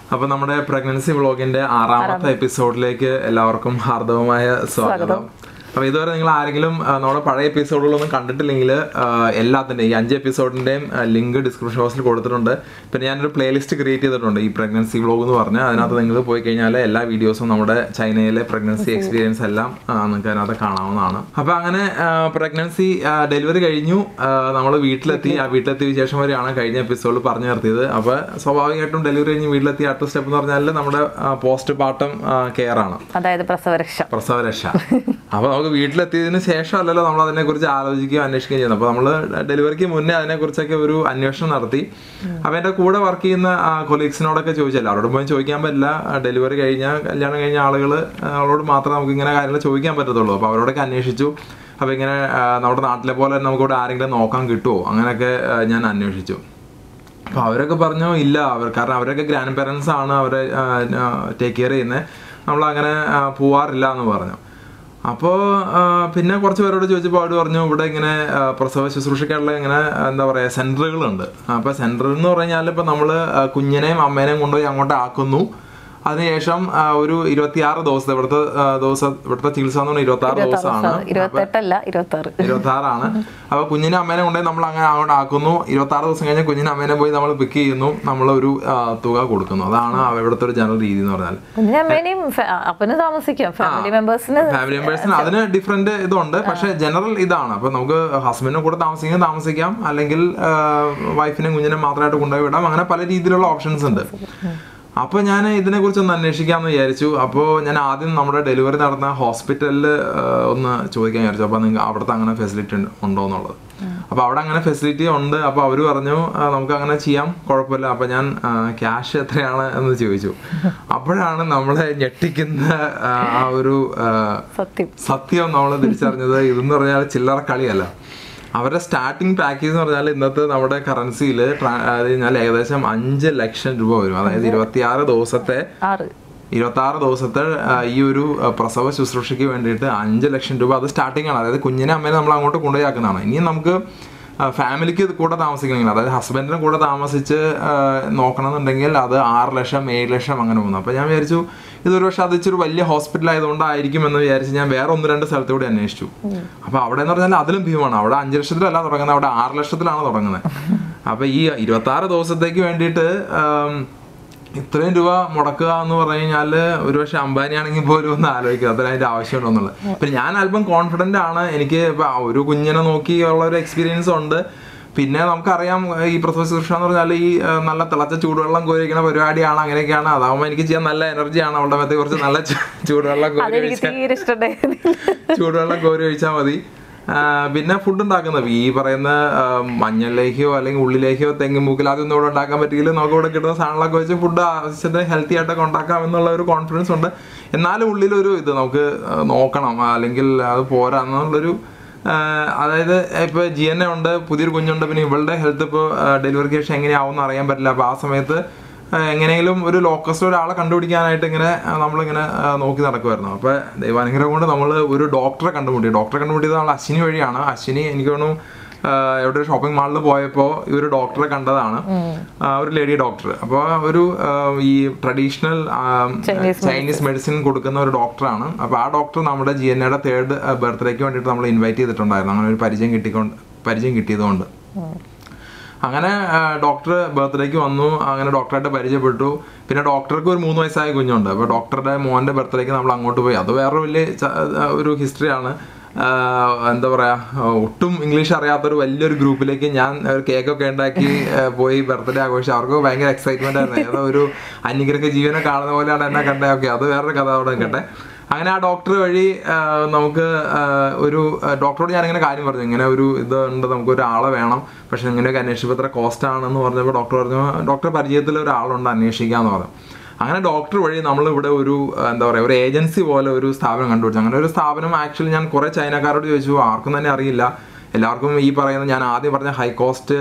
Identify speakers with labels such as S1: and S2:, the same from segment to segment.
S1: അപ്പൊ നമ്മുടെ പ്രഗ്നൻസി വ്ളോഗിന്റെ ആറാമത്തെ എപ്പിസോഡിലേക്ക് എല്ലാവർക്കും ഹാർദവമായ സ്വാഗതം അപ്പൊ ഇതുവരെ നിങ്ങൾ ആരെങ്കിലും ആ, നമ്മുടെ പഴയ എപ്പിസോഡുകളൊന്നും കണ്ടിട്ടില്ലെങ്കിൽ എല്ലാത്തിന്റെ ഈ അഞ്ച് എപ്പിസോഡിന്റെയും ലിങ്ക് ഡിസ്ക്രിപ്ഷൻ ബോക്സിൽ കൊടുത്തിട്ടുണ്ട് പിന്നെ ഞാനൊരു പ്ലേലിസ്റ്റ് ക്രിയേറ്റ് ചെയ്തിട്ടുണ്ട് ഈ പ്രഗ്നൻസി വ്ളോഗ് എന്ന് പറഞ്ഞ് അതിനകത്ത് നിങ്ങൾ പോയി കഴിഞ്ഞാൽ എല്ലാ വീഡിയോസും നമ്മുടെ ചൈനയിലെ പ്രഗ്നൻസി എക്സ്പീരിയൻസ് എല്ലാം ആ, നിങ്ങൾക്ക് അതിനകത്ത് കാണാവുന്നതാണ് അപ്പൊ അങ്ങനെ പ്രഗ്നൻസി ഡെലിവറി കഴിഞ്ഞു നമ്മൾ വീട്ടിലെത്തി ആ വീട്ടിലെത്തിയ ശേഷം വരെയാണ് കഴിഞ്ഞ എപ്പിസോഡിൽ പറഞ്ഞു നിർത്തിയത് അപ്പൊ സ്വാഭാവികമായിട്ടും ഡെലിവറി കഴിഞ്ഞ് വീട്ടിലെത്തി അടുത്ത സ്റ്റെപ്പ് എന്ന് പറഞ്ഞാൽ നമ്മുടെ പോസ്റ്റ് പാർട്ടം കെയർ ആണ്
S2: അതായത് പ്രസവരക്ഷ
S1: പ്രസവരക്ഷ അപ്പൊ നമുക്ക് വീട്ടിലെത്തിയതിന് ശേഷം അല്ലല്ലോ നമ്മൾ അതിനെ കുറിച്ച് ആലോചിക്കുകയും അന്വേഷിക്കുകയും ചെയ്യുന്നത് അപ്പൊ നമ്മള് ഡെലിവറിക്ക് മുന്നേ അതിനെ കുറിച്ചൊക്കെ ഒരു അന്വേഷണം നടത്തി അപ്പൊ എന്റെ കൂടെ വർക്ക് ചെയ്യുന്ന കൊലീഗ്സിനോടൊക്കെ ചോദിച്ചല്ലോ അവരോട് പോയി ചോദിക്കാൻ പറ്റില്ല ഡെലിവറി കഴിഞ്ഞ കല്യാണം കഴിഞ്ഞ ആളുകൾ അവരോട് മാത്രമേ നമുക്ക് ഇങ്ങനെ കാര്യങ്ങൾ ചോദിക്കാൻ പറ്റത്തുള്ളൂ അപ്പൊ അവരോടൊക്കെ അന്വേഷിച്ചു അപ്പൊ ഇങ്ങനെ ആ, നമ്മുടെ നാട്ടിലെ പോലെ തന്നെ നമുക്ക് ഇവിടെ ആരെങ്കിലും നോക്കാൻ കിട്ടുമോ അങ്ങനെയൊക്കെ ആ, ഞാൻ അന്വേഷിച്ചു അപ്പൊ അവരൊക്കെ പറഞ്ഞു ഇല്ല അവർ കാരണം അവരൊക്കെ ഗ്രാൻഡ് പേരൻസ് ആണ് അവരെ ടേക്ക് കെയർ ചെയ്യുന്നത് നമ്മൾ അങ്ങനെ പോവാറില്ല എന്ന് പറഞ്ഞു അപ്പോൾ പിന്നെ കുറച്ച് പേരോട് ചോദിച്ചപ്പോൾ അവർ പറഞ്ഞു ഇവിടെ ഇങ്ങനെ ആ, പ്രസവ ശുശ്രൂഷയ്ക്കുള്ള ഇങ്ങനെ എന്താ പറയുക സെൻറ്ററുകളുണ്ട് അപ്പോൾ സെൻറ്റർ എന്ന് പറഞ്ഞാൽ ഇപ്പോൾ നമ്മൾ കുഞ്ഞിനെയും അമ്മേനെയും കൊണ്ടുപോയി അങ്ങോട്ട് ആക്കുന്നു അതിനുശേഷം ആ, ഒരു ഇരുപത്തിയാറ് ദിവസത്തെ ഇവിടുത്തെ ആ, ദിവസം ഇവിടുത്തെ ചികിത്സ എന്ന് പറഞ്ഞാൽ ഇരുപത്തി ആറ് ദിവസമാണ്
S2: ഇരുപത്തെട്ടല്ല ഇരുപത്തി ആറ്
S1: ഇരുപത്തി ആറാണ് അപ്പൊ കുഞ്ഞിനെ അമ്മേനെ കൊണ്ടുപോയി നമ്മൾ അങ്ങനെ അങ്ങോട്ട് ആക്കുന്നു ഇരുപത്തി ആറ് ദിവസം കഴിഞ്ഞ് കുഞ്ഞിനെ അമ്മേനെ പോയി നമ്മൾ പിക്ക് ചെയ്യുന്നു നമ്മൾ ഒരു തുക കൊടുക്കുന്നു അതാണ് ഇവിടുത്തെ ഒരു ജനറൽ രീതി എന്ന് പറഞ്ഞാൽ
S2: കുഞ്ഞിന് അമ്മേനെയും ഫ- അപ്പന് താമസിക്കാം ഫാമിലി മെമ്പേഴ്സിന്
S1: ഫാമിലി മെമ്പേഴ്സിന് അതിന് ഡിഫറെന്റ് ഇതുണ്ട് പക്ഷെ ജനറൽ ഇതാണ് അപ്പൊ നമുക്ക് ഹസ്ബൻഡിനെ കൂടെ താമസിക്കാൻ താമസിക്കാം അല്ലെങ്കിൽ വൈഫിനെയും കുഞ്ഞിനെ മാത്രമായിട്ട് കൊണ്ടുപോയി വിടാം അങ്ങനെ പല രീതിയിലുള്ള ഓപ്ഷൻസ് ഉണ്ട് അപ്പൊ ഞാൻ ഇതിനെ കുറിച്ച് ഒന്ന് അന്വേഷിക്കാമെന്ന് വിചാരിച്ചു അപ്പോൾ ഞാൻ ആദ്യം നമ്മുടെ ഡെലിവറി നടന്ന ഹോസ്പിറ്റലിൽ ഒന്ന് ചോദിക്കാൻ വിചാരിച്ചു അപ്പൊ നിങ്ങൾ അവിടുത്തെ അങ്ങനെ ഫെസിലിറ്റി ഉണ്ടോ എന്നുള്ളത് അപ്പൊ അവിടെ അങ്ങനെ ഫെസിലിറ്റി ഉണ്ട് അപ്പൊ അവര് പറഞ്ഞു ആ, നമുക്ക് അങ്ങനെ ചെയ്യാം കുഴപ്പമില്ല അപ്പൊ ഞാൻ ക്യാഷ് എത്രയാണ് എന്ന് ചോദിച്ചു അപ്പോഴാണ് നമ്മളെ ഞെട്ടിക്കുന്ന ആ, ആ ഒരു ആ,
S2: സത്യം
S1: സത്യം നമ്മൾ തിരിച്ചറിഞ്ഞത് ഇതെന്ന് പറഞ്ഞാൽ ചില്ലറ കളിയല്ല അവരുടെ സ്റ്റാർട്ടിംഗ് പാക്കേജ് എന്ന് പറഞ്ഞാൽ ഇന്നത്തെ നമ്മുടെ കറൻസിയിൽ കഴിഞ്ഞാൽ ഏകദേശം അഞ്ച് ലക്ഷം രൂപ വരും അതായത് ഇരുപത്തിയാറ് ദിവസത്തെ
S2: ആറ്
S1: ഇരുപത്തി ആറ് ദിവസത്തെ ആ, ഈ ഒരു ആ, പ്രസവ ശുശ്രൂഷയ്ക്ക് വേണ്ടിയിട്ട് അഞ്ച് ലക്ഷം രൂപ അത് സ്റ്റാർട്ടിംഗ് ആണ് അതായത് കുഞ്ഞിനെ അമ്മേനെ നമ്മൾ അങ്ങോട്ട് കൊണ്ടുപോയി ആക്കുന്നതാണ് ഇനി നമുക്ക് ഫാമിലിക്ക് കൂടെ താമസിക്കണമെങ്കിൽ അതായത് ഹസ്ബൻഡിനെ കൂടെ താമസിച്ച് ആ, നോക്കണമെന്നുണ്ടെങ്കിൽ അത് ആറ് ലക്ഷം ഏഴ് ലക്ഷം അങ്ങനെ പോകുന്നു അപ്പോൾ ഞാൻ വിചാരിച്ചു ഇതൊരു പക്ഷേ അത് ഇച്ചിരി വലിയ ഹോസ്പിറ്റൽ ആയതുകൊണ്ടായിരിക്കും എന്ന് വിചാരിച്ച് ഞാൻ വേറെ ഒന്ന് രണ്ട് സ്ഥലത്ത് കൂടി അന്വേഷിച്ചു അപ്പോൾ അവിടെ എന്ന് പറഞ്ഞാൽ അതിലും ഭീമമാണ് അവിടെ അഞ്ച് ലക്ഷത്തിലല്ല തുടങ്ങുന്നത് അവിടെ ആറ് ലക്ഷത്തിലാണ് തുടങ്ങുന്നത് അപ്പോൾ ഈ ഇരുപത്തി ആറ് ദിവസത്തേക്ക് വേണ്ടിയിട്ട് ആം, ഇത്രയും രൂപ മുടക്കുക എന്ന് പറഞ്ഞു കഴിഞ്ഞാല് ഒരുപക്ഷെ അംബാനി ആണെങ്കിൽ പോലും ഒന്ന് ആലോചിക്കുക അത്ര അതിന്റെ ആവശ്യമുണ്ടോ എന്നുള്ളത് പിന്നെ ഞാൻ അല്പം കോൺഫിഡന്റ് ആണ് എനിക്ക് ഇപ്പൊ ഒരു കുഞ്ഞിനെ നോക്കി ഉള്ള ഒരു എക്സ്പീരിയൻസ് ഉണ്ട് പിന്നെ നമുക്കറിയാം ഈ പ്രസവ ശുശ്രൂഷ എന്ന് പറഞ്ഞാൽ ഈ ആ, നല്ല തിളച്ച ചൂടുവെള്ളം കോരിക്കുന്ന പരിപാടിയാണ് അങ്ങനെയൊക്കെയാണ് അതാവുമ്പോൾ എനിക്ക് ചെയ്യാൻ നല്ല എനർജിയാണ് അവളുടെ മറ്റേ കുറച്ച് നല്ല ചൂ- ചൂടുവെള്ളം കോരി
S2: അതെനിക്ക് തീരെ ഇഷ്ടമുണ്ടായിരുന്നു
S1: ചൂടുവെള്ളം കോരി ഒഴിച്ചാൽ മതി ആ, പിന്നെ ഫുഡ് ഉണ്ടാക്കുന്നത് ഈ പറയുന്ന ആ, മഞ്ഞളിലേക്കോ അല്ലെങ്കിൽ ഉള്ളിലേക്കോ തെങ്ങും മൂക്കിൽ അതൊന്നും ഇവിടെ ഉണ്ടാക്കാൻ പറ്റിയില്ല നമുക്ക് ഇവിടെ കിട്ടുന്ന സാധനങ്ങളൊക്കെ വെച്ച് ഫുഡ് ആവശ്യത്തിന് ഹെൽത്തി ആയിട്ടൊക്കെ ഉണ്ടാക്കാം എന്നുള്ള ഒരു കോൺഫിഡൻസ് ഉണ്ട് എന്നാലും ഉള്ളിലൊരു ഇത് നമുക്ക് ആ, നോക്കണം അല്ലെങ്കിൽ അത് പോരാ എന്നുള്ളൊരു ആ, അതായത് ഇപ്പൊ ജി എൻ എ ഉണ്ട് പുതിയൊരു കുഞ്ഞുണ്ട് പിന്നെ ഇവളുടെ ഹെൽത്ത് ഇപ്പോൾ ഡെലിവറിക്ക് ശേഷം എങ്ങനെയാവും എന്ന് അറിയാൻ പറ്റില്ല അപ്പൊ ആ സമയത്ത് ആ, എങ്ങനെയെങ്കിലും ഒരു ലോക്കസ്റ്റ് ഒരാളെ കണ്ടുപിടിക്കാനായിട്ട് ഇങ്ങനെ ആ, നമ്മളിങ്ങനെ ആ, നോക്കി നടക്കുമായിരുന്നു അപ്പൊ ദൈവാനുഗ്രഹം കൊണ്ട് നമ്മൾ ഒരു ഡോക്ടറെ കണ്ടുമുട്ടി ഡോക്ടറെ കണ്ടുമുട്ടിയത് നമ്മൾ അശ്വിനി വഴിയാണ് അശ്വിനി എനിക്ക് തോന്നുന്നു ആ, എവിടെ ഒരു ഷോപ്പിംഗ് മാളിൽ പോയപ്പോൾ ഈ ഒരു ഡോക്ടറെ കണ്ടതാണ് ആ, ഒരു ലേഡി ഡോക്ടർ അപ്പോൾ ഒരു ആ, ഈ ട്രഡീഷണൽ ചൈനീസ് മെഡിസിൻ കൊടുക്കുന്ന ഒരു ഡോക്ടറാണ് അപ്പോൾ ആ ഡോക്ടർ നമ്മുടെ ജി എൻ എയുടെ തേർഡ് ബർത്ത്ഡേക്ക് വേണ്ടിയിട്ട് നമ്മൾ ഇൻവൈറ്റ് ചെയ്തിട്ടുണ്ടായിരുന്നു അങ്ങനെ ഒരു പരിചയം കിട്ടിക്കൊണ്ട് പരിചയം കിട്ടിയതുകൊണ്ട് അങ്ങനെ ഡോക്ടർ ബർത്ത്ഡേക്ക് വന്നു അങ്ങനെ ഡോക്ടറായിട്ട് പരിചയപ്പെട്ടു പിന്നെ ഡോക്ടർക്ക് ഒരു മൂന്ന് വയസ്സായ കുഞ്ഞുണ്ട് അപ്പോൾ ഡോക്ടറുടെ മോൻ്റെ ബർത്ത്ഡേക്ക് നമ്മൾ അങ്ങോട്ട് പോയി അത് വേറെ വലിയ ച- ആ, ഒരു ഹിസ്റ്ററിയാണ് എന്താ പറയാ ആ, ഒട്ടും ഇംഗ്ലീഷ് അറിയാത്തൊരു വലിയൊരു ഗ്രൂപ്പിലേക്ക് ഞാൻ ഒരു കേക്കൊക്കെ ഉണ്ടാക്കി ആ, പോയി ബർത്ത്ഡേ ആഘോഷിച്ചു അവർക്ക് ഭയങ്കര എക്സൈറ്റ്മെന്റ് ആയിരുന്നു ഏതോ ഒരു അന്യഗ്രഹ ജീവനെ കാണുന്ന പോലെയാണ് എന്നെ കണ്ടേ ഓക്കെ അത് വേറൊരു കഥ അവിടെ നിൽക്കട്ടെ അങ്ങനെ ആ ഡോക്ടർ വഴി ആ, നമുക്ക് ആ, ഒരു ആ, ഡോക്ടറോട് ഞാനിങ്ങനെ കാര്യം പറഞ്ഞു ഇങ്ങനെ ഒരു ഇത് ഉണ്ട് നമുക്ക് ഒരു ആളെ വേണം പക്ഷെ ഇങ്ങനെയൊക്കെ അന്വേഷിച്ചപ്പോൾ എത്ര കോസ്റ്റ് ആണെന്ന് പറഞ്ഞപ്പോൾ ഡോക്ടർ പറഞ്ഞു ഡോക്ടർ പരിചയത്തിൽ ഒരാളുണ്ട് അന്വേഷിക്കാന്ന് പറഞ്ഞു അങ്ങനെ ഡോക്ടർ വഴി നമ്മൾ ഇവിടെ ഒരു ആ, എന്താ പറയുക ഒരു ഏജൻസി പോലെ ഒരു സ്ഥാപനം കണ്ടുപിടിച്ചു അങ്ങനെ ഒരു സ്ഥാപനം ആക്ച്വലി ഞാൻ കുറേ ചൈനക്കാരോട് ചോദിച്ചു ആർക്കും തന്നെ അറിയില്ല എല്ലാവർക്കും ഈ പറയുന്ന ഞാൻ ആദ്യം പറഞ്ഞ ഹൈ കോസ്റ്റ്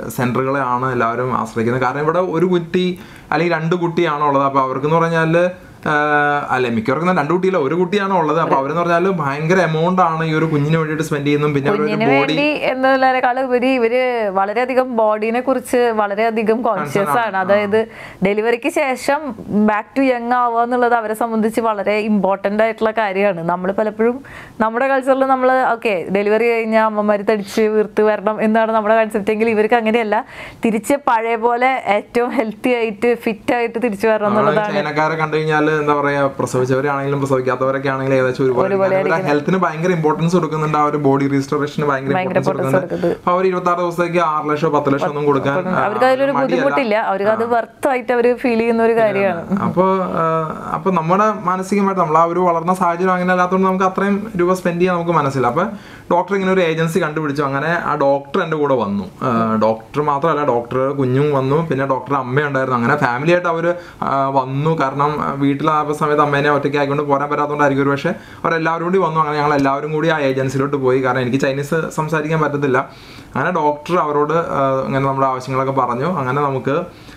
S1: സെന്ററുകളെ ആണ് എല്ലാവരും ആശ്രയിക്കുന്നത് കാരണം ഇവിടെ ഒരു കുട്ടി അല്ലെങ്കിൽ രണ്ട് കുട്ടിയാണോ ഉള്ളത് അപ്പോൾ അവർക്കെന്ന് പറഞ്ഞാൽ ആഹ് അല്ലെ മിക്കവർക്കും രണ്ട് കുട്ടിയില്ല ഒരു കുട്ടിയാണ് ഉള്ളത് അപ്പൊ അവരെന്ന് പറഞ്ഞാൽ ഭയങ്കര എമൗണ്ട് ആണ് ഈ ഒരു കുഞ്ഞിന് വേണ്ടിയിട്ട് സ്പെൻഡ് ചെയ്യുന്നതും പിന്നെ അവരൊരു
S2: കുഞ്ഞിന്
S1: ബോഡി
S2: വേണ്ടി എന്നതിനേക്കാൾ ഉപരി ഇവര് വളരെയധികം ബോഡീനെ കുറിച്ച് വളരെയധികം കോൺഷ്യസ് ആണ് അതായത് ഡെലിവറിക്ക് ശേഷം ബാക്ക് ടു യങ് ആവുക എന്നുള്ളത് അവരെ സംബന്ധിച്ച് വളരെ ഇമ്പോർട്ടന്റ് ആയിട്ടുള്ള കാര്യമാണ് നമ്മൾ പലപ്പോഴും നമ്മുടെ കൾച്ചറിൽ നമ്മൾ ഓക്കെ ഡെലിവറി കഴിഞ്ഞാൽ അമ്മമാര് തടിച്ച് വീർത്ത് വരണം എന്നാണ് നമ്മുടെ കൺസെപ്റ്റ് എങ്കിൽ ഇവർക്ക് അങ്ങനെയല്ല തിരിച്ച് പഴയ പോലെ ഏറ്റവും ഹെൽത്തി ആയിട്ട് ഫിറ്റ് ആയിട്ട് തിരിച്ചു വരണം എന്നുള്ളതാണ്
S1: ചൈനക്കാരെ കണ്ടു കഴിഞ്ഞാൽ എന്താ പറയാ പ്രസവിച്ചവരാണെങ്കിലും പ്രസവിക്കാത്തവരൊക്കെ ആണെങ്കിലും ഏകദേശം ഒരുപോലെ ഹെൽത്തിന് ഭയങ്കര ഇമ്പോർട്ടൻസ് കൊടുക്കുന്നുണ്ട് ആ ഒരു ബോഡി റീസ്റ്റോറേഷന് ഭയങ്കര ഇമ്പോർട്ടൻസ് കൊടുക്കുന്നുണ്ട് അപ്പൊ അവർ ഇരുപത്തി ആറ് ദിവസത്തേക്ക് ആറ് ലക്ഷം പത്ത് ലക്ഷം ഒന്നും കൊടുക്കാൻ ആ,
S2: അവർക്ക് അതിലൊരു
S1: മടിയല്ല.
S2: ബുദ്ധിമുട്ടില്ല അവർക്ക് അത് വർത്തായിട്ട് അവർ ഫീൽ ചെയ്യുന്ന ഒരു കാര്യമാണ്
S1: അപ്പൊ അപ്പൊ നമ്മുടെ മാനസികമായിട്ട് നമ്മൾ ആ ഒരു വളർന്ന സാഹചര്യം അങ്ങനെ അല്ലാത്തതുകൊണ്ട് നമുക്ക് അത്രയും രൂപ സ്പെൻഡ് ചെയ്യാൻ നമുക്ക് മനസ്സില്ല അപ്പൊ ഡോക്ടർ ഇങ്ങനെ ഒരു ഏജൻസി കണ്ടുപിടിച്ചു അങ്ങനെ ആ ഡോക്ടർ എൻ്റെ കൂടെ വന്നു ഡോക്ടർ മാത്രമല്ല ഡോക്ടർ കുഞ്ഞും വന്നു പിന്നെ ഡോക്ടർ അമ്മയുണ്ടായിരുന്നു അങ്ങനെ ഫാമിലി ആയിട്ട് അവർ വന്നു കാരണം ആ, വീട്ടിലാകുന്ന സമയത്ത് അമ്മേനെ ഒറ്റയ്ക്ക് ആയിക്കൊണ്ട് പോരാൻ പറ്റാത്തതുകൊണ്ടായിരിക്കും ഒരു പക്ഷേ അവരെല്ലാവരും കൂടി വന്നു അങ്ങനെ ഞങ്ങൾ എല്ലാവരും കൂടി ആ ഏജൻസിയിലോട്ട് പോയി കാരണം എനിക്ക് ചൈനീസ് സംസാരിക്കാൻ പറ്റത്തില്ല അങ്ങനെ ഡോക്ടർ അവരോട് ആ, ഇങ്ങനെ നമ്മുടെ ആവശ്യങ്ങളൊക്കെ പറഞ്ഞു അങ്ങനെ നമുക്ക്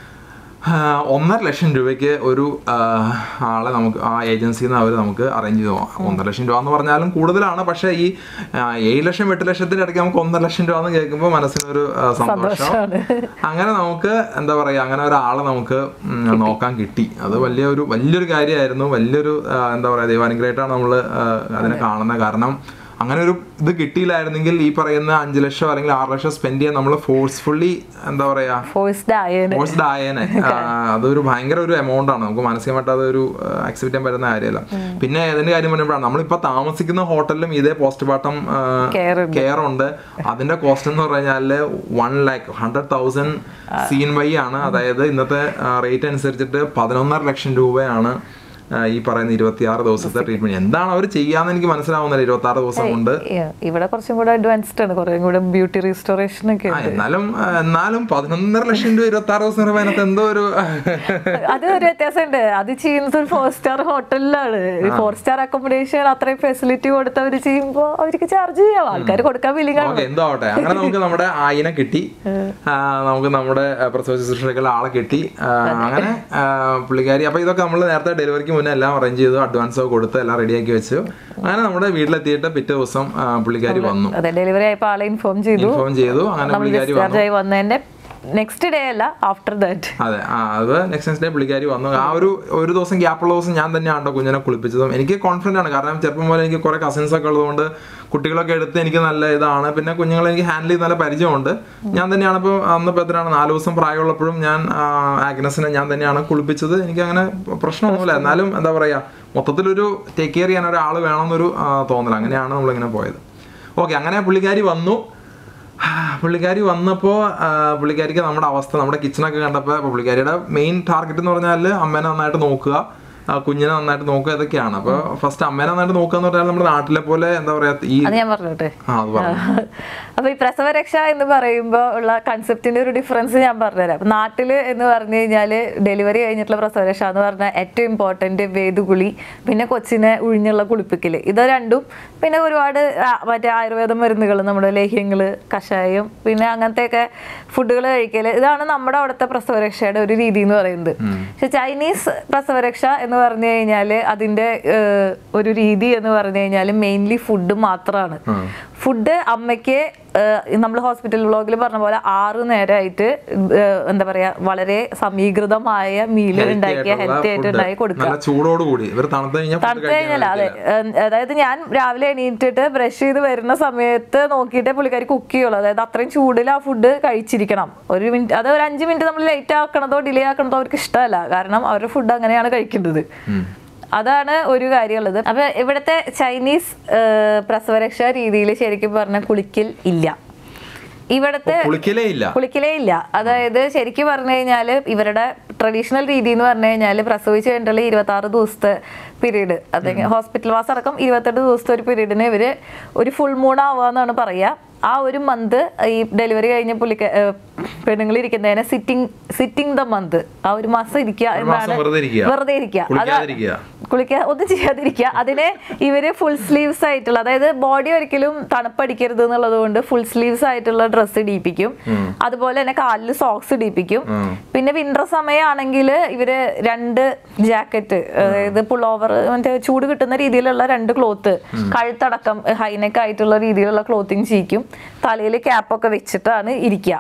S1: ആ, ഒന്നര ലക്ഷം രൂപയ്ക്ക് ഒരു ആ, ആളെ നമുക്ക് ആ ഏജൻസിയിൽ നിന്ന് അവർ നമുക്ക് അറേഞ്ച് ചെയ്തു ഒന്നര ലക്ഷം രൂപ എന്ന് പറഞ്ഞാലും കൂടുതലാണ് പക്ഷേ ഈ ആ, ഏഴ് ലക്ഷം എട്ട് ലക്ഷത്തിന്റെ ഇടയ്ക്ക് നമുക്ക് ഒന്നര ലക്ഷം രൂപ എന്ന് കേൾക്കുമ്പോൾ മനസ്സിനൊരു ആ, സന്തോഷം അങ്ങനെ നമുക്ക് എന്താ പറയാ അങ്ങനെ ഒരാളെ നമുക്ക് ഉം, നോക്കാൻ കിട്ടി അത് വലിയൊരു വലിയൊരു കാര്യമായിരുന്നു വലിയൊരു ആ, എന്താ പറയാ ദൈവാനുഗ്രഹമായിട്ടാണ് നമ്മൾ അതിനെ കാണുന്നത് കാരണം അങ്ങനെ ഒരു ഇത് കിട്ടിയില്ലായിരുന്നെങ്കിൽ ഈ പറയുന്ന അഞ്ച് ലക്ഷം അല്ലെങ്കിൽ ആറ് ലക്ഷം സ്പെൻഡ് ചെയ്യാൻ നമ്മൾ ഫോഴ്സ്ഫുള്ളി എന്താ പറയാ
S2: ഫോഴ്സ്ഡ് ആയേന്
S1: ഫോഴ്സ്ഡ് ആയേനെ ആ, അതൊരു ഭയങ്കര ഒരു എമൗണ്ട് ആണ് നമുക്ക് മാനസികമായിട്ട് അതൊരു അക്സെപ്റ്റ് ചെയ്യാൻ പറ്റുന്ന കാര്യമല്ല പിന്നെ ഇതിന്റെ കാര്യം പറയുമ്പോഴാണ് നമ്മളിപ്പോ താമസിക്കുന്ന ഹോട്ടലിലും ഇതേ പോസ്റ്റ് പാർട്ടം
S2: Care ഉണ്ട്.
S1: കെയർ ഉണ്ട് അതിന്റെ കോസ്റ്റ് എന്ന് പറഞ്ഞാല് വൺ ലാക്ക് ഹൺഡ്രഡ് തൗസൻഡ് സീൻ വൈ ആണ് അതായത് ഇന്നത്തെ റേറ്റ് അനുസരിച്ചിട്ട് പതിനൊന്നര ലക്ഷം രൂപയാണ് ആ, ഈ പറയുന്ന ഇരുപത്തിയാറ് ദിവസത്തെ ട്രീറ്റ്മെന്റ് എന്താണ് അവർ ചെയ്യാന്ന് എനിക്ക് മനസ്സിലാവുന്നില്ല ഇരുപത്തി ആറ് ദിവസം കൊണ്ട്
S2: Yeah, ഇവിടെ കുറച്ചും കൂടെ അഡ്വാൻസ്ഡ് ആണ് കുറേ കൂടെ ബ്യൂട്ടി റീസ്റ്റോറേഷൻ ഒക്കെ
S1: ആ,
S2: ഉണ്ട്
S1: എന്നാലും ആ, എന്നാലും പതിനൊന്നര ലക്ഷം രൂപ ഇരുപത്തി ആറ് ദിവസം പറയുമ്പോൾ അതിനകത്ത് എന്തോ ഒരു
S2: അത് ഒരു വ്യത്യാസമുണ്ട് അത് ചെയ്യുന്നത് ഒരു ഫോർ സ്റ്റാർ ഹോട്ടലിലാണ് ഫോർ സ്റ്റാർ അക്കോമഡേഷൻ അത്രയും ഫെസിലിറ്റി കൊടുത്തവർ ചെയ്യുമ്പോൾ അവർക്ക് ചാർജ് ചെയ്യാം ആൾക്കാർ കൊടുക്കാൻ വില്ലിങ് ആണ്
S1: ഓക്കെ എന്തോ ആവട്ടെ അങ്ങനെ നമുക്ക് നമ്മുടെ ആയിനെ കിട്ടി ആ, നമുക്ക് നമ്മുടെ ആ, പ്രസവ ശുശ്രൂഷയ്ക്കുള്ള ആളെ കിട്ടി ആ, അങ്ങനെ ആ, പുള്ളിക്കാരി അപ്പൊ ഇതൊക്കെ നമ്മൾ നേരത്തെ ഡെലിവറിക്ക് മുന്നേ എല്ലാം അറേഞ്ച് ചെയ്തു അഡ്വാൻസ് ഒക്കെ കൊടുത്ത് എല്ലാം റെഡിയാക്കി വെച്ചു അങ്ങനെ നമ്മുടെ വീട്ടിലെത്തിയിട്ട് പിറ്റേ ദിവസം ആ, പുള്ളിക്കാരി വന്നു
S2: അതെ ഡെലിവറി ആയപ്പോൾ ആളെ ഇൻഫോം ചെയ്തു
S1: ഇൻഫോം ചെയ്തു അങ്ങനെ
S2: നമ്മൾ
S1: പുള്ളിക്കാരി വന്നു
S2: ഡിസ്ചാർജ് ആയി വന്നതിന്റെ നെക്സ്റ്റ് ഡേ അല്ല ആഫ്റ്റർ ദാറ്റ്
S1: അതെ ആ അത് നെക്സ്റ്റ് ഡേ പുള്ളിക്കാരി വന്നു ആ ഒരു ഒരു ദിവസം ഗ്യാപ്പുള്ള ദിവസം ഞാൻ തന്നെയാണ് കേട്ടോ കുഞ്ഞിനെ കുളിപ്പിച്ചതും എനിക്ക് കോൺഫിഡൻ്റ് ആണ് കാരണം ചെറുപ്പം പോലെ എനിക്ക് കുറെ കസിൻസ് ഒക്കെ ഉള്ളതുകൊണ്ട് കുട്ടികളൊക്കെ എടുത്ത് എനിക്ക് നല്ല ഇതാണ് പിന്നെ കുഞ്ഞുങ്ങളെ എനിക്ക് ഹാൻഡിൽ ചെയ്ത് നല്ല പരിചയമുണ്ട് ഞാൻ തന്നെയാണ് ഇപ്പോൾ അന്നിപ്പോൾ എത്രയാണ് നാല് ദിവസം പ്രായമുള്ളപ്പോഴും ഞാൻ ആ, ആഗ്നസിനെ ഞാൻ തന്നെയാണ് കുളിപ്പിച്ചത് എനിക്ക് അങ്ങനെ പ്രശ്നമൊന്നുമില്ല എന്നാലും എന്താ പറയുക മൊത്തത്തിലൊരു ടേക്ക് കെയർ ചെയ്യാൻ ഒരാൾ വേണമെന്നൊരു ആ, തോന്നൽ അങ്ങനെയാണ് നമ്മളിങ്ങനെ പോയത് ഓക്കെ അങ്ങനെ പുള്ളിക്കാരി വന്നു പുള്ളിക്കാരി വന്നപ്പോൾ പുള്ളിക്കാരിക്ക് നമ്മുടെ അവസ്ഥ നമ്മുടെ കിച്ചണൊക്കെ കണ്ടപ്പോൾ പുള്ളിക്കാരിയുടെ മെയിൻ ടാർഗറ്റ് എന്ന് പറഞ്ഞാൽ അമ്മേനെ നന്നായിട്ട് നോക്കുക ആ, കുഞ്ഞിനെ നന്നായിട്ട് നോക്കുക ഇതൊക്കെയാണ് അപ്പോൾ ഫസ്റ്റ് അമ്മേനെ നന്നായിട്ട് നോക്കുക എന്ന് പറഞ്ഞാൽ നമ്മുടെ നാട്ടിലെ പോലെ എന്താ പറയാ ഈ
S2: അത് ഞാൻ പറഞ്ഞോട്ടെ
S1: ആ അത് പറഞ്ഞു
S2: അപ്പൊ ഈ പ്രസവരക്ഷ എന്ന് പറയുമ്പോൾ ഉള്ള കൺസെപ്റ്റിന്റെ ഒരു ഡിഫറൻസ് ഞാൻ പറഞ്ഞുതരാം അപ്പൊ നാട്ടില് എന്ന് പറഞ്ഞു കഴിഞ്ഞാല് ഡെലിവറി കഴിഞ്ഞിട്ടുള്ള പ്രസവരക്ഷ എന്ന് പറഞ്ഞാൽ ഏറ്റവും ഇമ്പോർട്ടന്റ് വേദുകുളി പിന്നെ കൊച്ചിനെ ഉഴിഞ്ഞുള്ള കുളിപ്പിക്കല് ഇത് രണ്ടും പിന്നെ ഒരുപാട് ആ, മറ്റേ ആയുർവേദ മരുന്നുകൾ നമ്മുടെ ലേഹ്യങ്ങള് കഷായം പിന്നെ അങ്ങനത്തെയൊക്കെ ഫുഡുകൾ കഴിക്കല് ഇതാണ് നമ്മുടെ അവിടുത്തെ പ്രസവരക്ഷയുടെ ഒരു രീതി എന്ന് പറയുന്നത് പക്ഷെ ചൈനീസ് പ്രസവരക്ഷ എന്ന് പറഞ്ഞു കഴിഞ്ഞാല് അതിന്റെ ഏഹ്, ഒരു രീതി എന്ന് പറഞ്ഞു കഴിഞ്ഞാൽ മെയിൻലി ഫുഡ് മാത്രമാണ് ഫുഡ് അമ്മയ്ക്ക് നമ്മൾ ഹോസ്പിറ്റൽ വ്ളോഗിൽ പറഞ്ഞ പോലെ ആറ് നേരമായിട്ട് ഏഹ്, എന്താ പറയാ വളരെ സമീകൃതമായ മീല്
S1: Healthy
S2: ഉണ്ടാക്കിയ
S1: ആയിട്ടുള്ള
S2: ഹെൽത്തി ആയിട്ട്
S1: food.
S2: ഉണ്ടാക്കി കൊടുക്കുക
S1: നല്ല ചൂടോട് കൂടി ഇവർ തണുത്ത് കഴിഞ്ഞാൽ food
S2: തണുത്ത്
S1: കഴിക്കാൻ
S2: കഴിഞ്ഞാൽ അതെ
S1: കഴിക്കില്ല.
S2: ഏഹ്, അതായത് ഞാൻ രാവിലെ എണീറ്റിട്ട് ബ്രഷ് ചെയ്ത് വരുന്ന സമയത്ത് നോക്കിയിട്ട് പുള്ളിക്കാരി കുക്ക് ചെയ്യുള്ളൂ അതായത് അത്രയും ചൂടിൽ ആ ഫുഡ് കഴിച്ചിരിക്കണം ഒരു മിനിറ്റ് അത് ഒരു അഞ്ച് മിനിറ്റ് നമ്മൾ ലേറ്റ് ആക്കണതോ ഡിലേ ആക്കണതോ അവർക്ക് ഇഷ്ടമല്ല കാരണം അവരുടെ ഫുഡ് അങ്ങനെയാണ് കഴിക്കേണ്ടത് അതാണ് ഒരു കാര്യമുള്ളത് അപ്പൊ ഇവിടുത്തെ ചൈനീസ് ഏഹ്, പ്രസവരക്ഷ രീതിയിൽ ശരിക്കും പറഞ്ഞ കുളിക്കൽ ഇല്ല ഇവിടുത്തെ
S1: കുളിക്കലേ ഇല്ല
S2: കുളിക്കലേ ഇല്ല അതായത് ശരിക്കും പറഞ്ഞു കഴിഞ്ഞാല് ഇവരുടെ ട്രഡീഷണൽ രീതി എന്ന് പറഞ്ഞു കഴിഞ്ഞാല് പ്രസവിച്ച് കഴിഞ്ഞിട്ടുള്ള ഇരുപത്തി ആറ് ദിവസത്തെ പീരീഡ് അല്ലെങ്കിൽ ഹോസ്പിറ്റൽ വാസം അടക്കം ഇരുപത്തെട്ട് ദിവസത്തെ ഒരു പീരീഡിന് ഇവര് ഒരു ഫുൾ മൂൺ ആവുക എന്നാണ് പറയുക ആ ഒരു മന്ത് ഈ ഡെലിവറി കഴിഞ്ഞ പുള്ളിക്ക ഏഹ് പെണ്ണുങ്ങൾ ഇരിക്കുന്നതിനെ സിറ്റിംഗ് സിറ്റിംഗ് ദ മന്ത് ആ ഒരു മാസം ഇരിക്കുക
S1: ഒരു മാസം
S2: എന്നാണ്
S1: വെറുതെ ഇരിക്കുക.
S2: വെറുതെ ഇരിക്കുക അത്
S1: കുളിക്കാതിരിക്കുക.
S2: കുളിക്കുക ഒന്നും ചെയ്യാതിരിക്കുക അതിനെ ഇവര് ഫുൾ സ്ലീവ്സ് ആയിട്ടുള്ള അതായത് ബോഡി ഒരിക്കലും തണുപ്പടിക്കരുത് എന്നുള്ളത് കൊണ്ട് ഫുൾ സ്ലീവ്സ് ആയിട്ടുള്ള ഡ്രസ്സ് ഇടിപ്പിക്കും അതുപോലെ തന്നെ കാലിൽ സോക്സ് ഇടിപ്പിക്കും പിന്നെ വിന്റർ സമയമാണെങ്കിൽ ഇവര് രണ്ട് ജാക്കറ്റ് അതായത് പുൾ ഓവർ മറ്റേ ചൂട് കിട്ടുന്ന രീതിയിലുള്ള രണ്ട് ക്ലോത്ത് കഴുത്തടക്കം ഹൈനെക്ക് ആയിട്ടുള്ള രീതിയിലുള്ള ക്ലോത്തിങ് ചെയ്യിക്കും തലയിൽ ക്യാപ്പൊക്കെ വെച്ചിട്ടാണ് ഇരിക്കുക